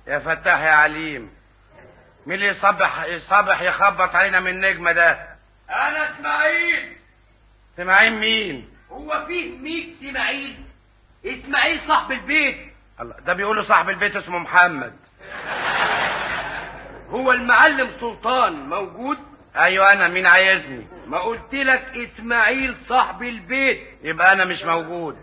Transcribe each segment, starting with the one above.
يا فتاح يا عليم مين اللي يصبح يصبح يخبط علينا من النجمة ده انا اسماعيل سمعين مين هو فيه ميت اسماعيل اسماعيل صاحب البيت الله ده بيقولوا صاحب البيت اسمه محمد هو المعلم سلطان موجود ايوه انا مين عايزني ما قلت لك اسماعيل صاحب البيت يبقى انا مش موجود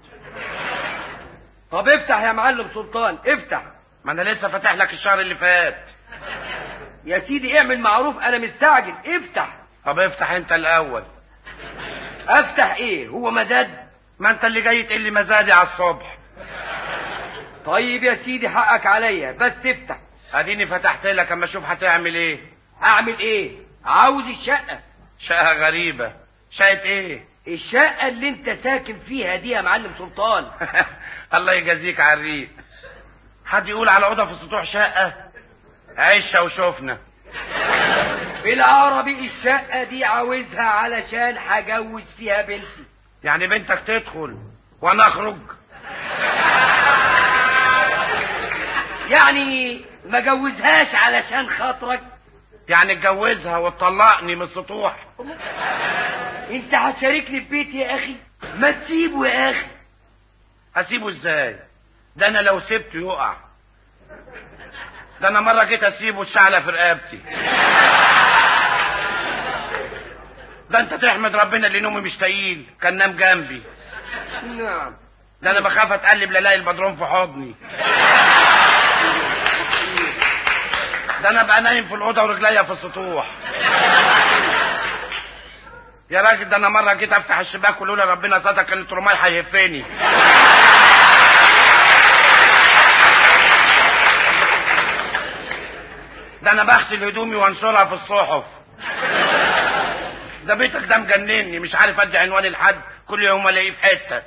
طب افتح يا معلم سلطان افتح ما انا لسه فاتح لك الشهر اللي فات يا سيدي اعمل معروف انا مستعجل افتح طب افتح انت الاول افتح ايه هو مزاد ما انت اللي جاي تقول لي مزادي على الصبح طيب يا سيدي حقك عليا بس افتح اديني فتحت لك اما اشوف هتعمل ايه اعمل ايه عاوز الشقه شقة غريبة شقة ايه الشقه اللي انت ساكن فيها دي يا معلم سلطان الله يجازيك على الريق حد يقول على اوضه في السطوح شقه عشة وشوفنا بالعربي الشقه دي عاوزها علشان هجوز فيها بنتي يعني بنتك تدخل وانا اخرج يعني ما جوزهاش علشان خاطرك يعني اتجوزها وتطلقني من السطوح انت هتشاركني في بيتي يا اخي ما تسيبه يا اخي اسيبه ازاي ده انا لو سبته يقع ده انا مره جيت اسيبه الشعله في رقبتي ده انت تحمد ربنا اللي نومي مش تقيل كان نام جنبي نعم ده انا بخاف اتقلب لا الاقي البدرون في حضني ده انا بقى نايم في الاوضه ورجليا في السطوح يا راجل ده انا مره جيت افتح الشباك ولولا ربنا ستر كان الترماي هيهفني ده انا بغسل هدومي وانشرها في الصحف ده بيتك ده مجنني مش عارف ادي عنواني لحد كل يوم الاقيه في حته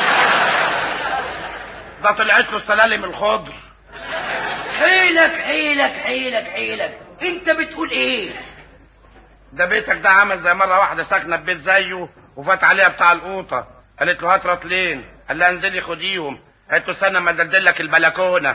ده طلعت له السلالم الخضر حيلك حيلك حيلك حيلك انت بتقول ايه ده بيتك ده عمل زي مره واحده ساكنه في بيت زيه وفات عليها بتاع القوطه قالت له هات رطلين قال لها انزلي خديهم قالت له استنى ما ادلدل لك البلكونه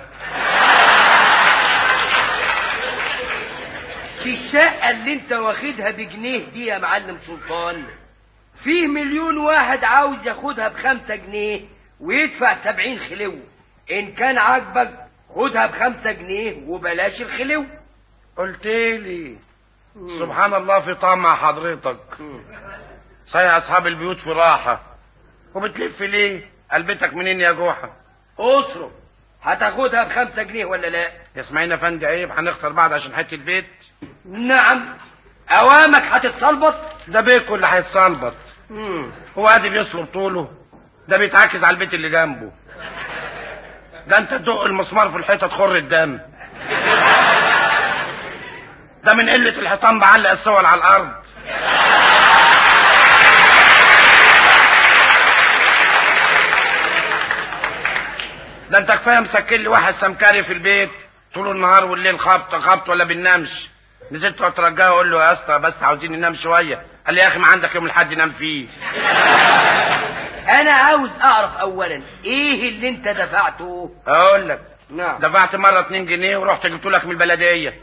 دي الشقة اللي انت واخدها بجنيه دي يا معلم سلطان فيه مليون واحد عاوز ياخدها بخمسة جنيه ويدفع سبعين خلو ان كان عاجبك خدها بخمسة جنيه وبلاش الخلو قلت لي سبحان الله في طمع حضرتك صحيح اصحاب البيوت في راحه وبتلف ليه قلبتك منين يا جوحه اصرف هتاخدها بخمسة جنيه ولا لا يا اسماعيل افندي عيب هنخسر بعض عشان حته البيت نعم اوامك هتتصلبط ده بيكو اللي هيتصلبط مم. هو ادي بيصلب طوله ده بيتعكز على البيت اللي جنبه ده انت تدق المسمار في الحيطه تخر الدم ده من قله الحيطان بعلق الصور على الارض ده انت كفايه مسكن لي واحد سمكري في البيت طول النهار والليل خبط خبط ولا بننامش نزلت اترجاه اقول له يا اسطى بس عاوزين ننام شويه قال لي يا اخي ما عندك يوم الحد نام فيه انا عاوز اعرف اولا ايه اللي انت دفعته اقول لك نعم دفعت مره 2 جنيه ورحت جبت لك من البلديه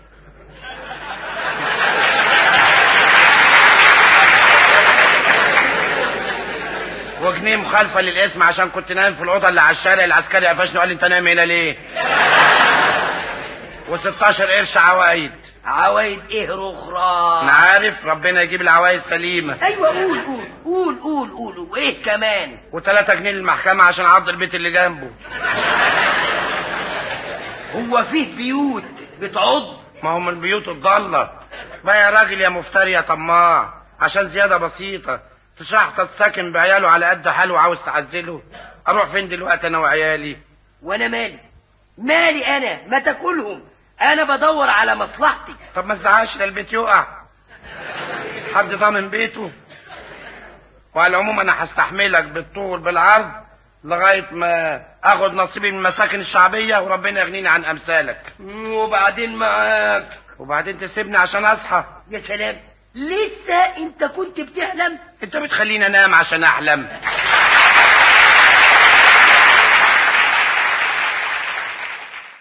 وجنيه مخالفه للاسم عشان كنت نايم في الاوضه اللي على الشارع العسكري قفشني وقال لي انت نايم هنا ليه و16 قرش عوايد عوايد ايه رخرة انا عارف ربنا يجيب العوايد سليمه ايوه قول قول قول قول قول وايه كمان و3 جنيه للمحكمه عشان اعض البيت اللي جنبه هو فيه بيوت بتعض ما هم البيوت الضالة بقى يا راجل يا مفتري يا طماع عشان زيادة بسيطة تشحطط ساكن بعياله على قد حاله وعاوز تعزله اروح فين دلوقتي انا وعيالي وانا مالي مالي انا ما تاكلهم انا بدور على مصلحتي طب ما تزعقش لا البيت يقع حد ضامن بيته وعلى العموم انا هستحملك بالطول بالعرض لغاية ما اخد نصيبي من المساكن الشعبية وربنا يغنيني عن امثالك وبعدين معاك وبعدين تسيبني عشان اصحى يا سلام لسه انت كنت بتحلم انت بتخليني انام عشان احلم